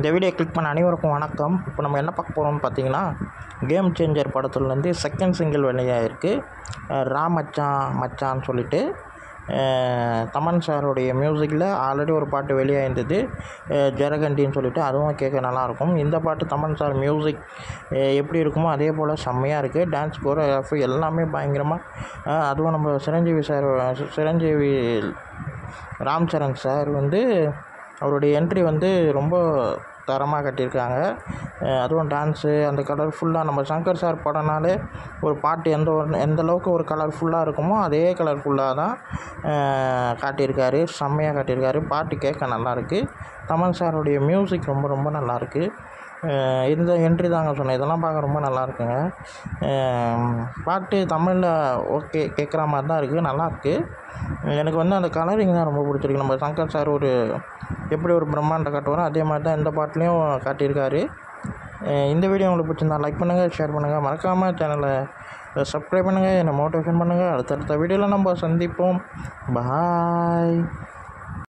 இந்த video click பண்ண அனைவருக்கும் வணக்கம் இப்போ நம்ம என்ன பார்க்க போகிறோம்னு பார்த்தீங்கன்னா கேம் சேஞ்சர் படத்துலேருந்து செகண்ட் சிங்கிள் வெளியாகிருக்கு ரா மச்சான் மச்சான்னு சொல்லிட்டு அஹ், தமன் சாருடைய மியூசிக்கில் ஆல்ரெடி ஒரு பாட்டு வெளியாயிருந்தது அஹ், ஜரகண்டின்னு சொல்லிட்டு அதுவும் கேட்க நல்லாயிருக்கும் இந்த பாட்டு தமன் சார் மியூசிக் எப்படி இருக்குமோ அதே போல் செம்மையாக இருக்குது டான்ஸ் கோரியோகிராஃபி எல்லாமே பயங்கரமாக அதுவும் நம்ம சிரஞ்சீவி சார் சிரஞ்சீவி ராம் சரண் சார் வந்து அவருடைய என்ட்ரி வந்து ரொம்ப தரமாக கட்டியிருக்காங்க அஹ் அதுவும் டான்ஸு அந்த கலர்ஃபுல்லாக நம்ம சங்கர் சார் படம்னாலே ஒரு பாட்டு எந்த ஒரு எந்த அளவுக்கு ஒரு கலர்ஃபுல்லாக இருக்குமோ அதே கலர்ஃபுல்லாக தான் அஹ் காட்டியிருக்காரு செம்மையாக காட்டியிருக்காரு பாட்டு கேட்க நல்லாயிருக்கு தமன் சாருடைய மியூசிக் ரொம்ப ரொம்ப நல்லாயிருக்கு அஹ் இந்த என்ட்ரி தாங்க சொன்னேன் இதெல்லாம் பார்க்க ரொம்ப நல்லா இருக்குங்க அஹ் பாட்டு தமிழில் ஓகே கேட்குற மாதிரி தான் இருக்குது நல்லாயிருக்கு எனக்கு வந்து அந்த கலரிங் தான் ரொம்ப பிடிச்சிருக்கு நம்ம சங்கர் சார் ஒரு எப்படி ஒரு பிரம்மாண்ட காட்டுவாரோ அதே மாதிரி தான் இந்த பாட்டுலேயும் காட்டியிருக்காரு அஹ் இந்த வீடியோ உங்களுக்கு பிடிச்சிருந்தா லைக் பண்ணுங்கள் ஷேர் பண்ணுங்கள் மறக்காமல் சேனலை சப்ஸ்கிரைப் பண்ணுங்கள் என்னை மோட்டிவேஷன் பண்ணுங்கள் அடுத்தடுத்த வீடியோவில் நம்ம சந்திப்போம் பாய்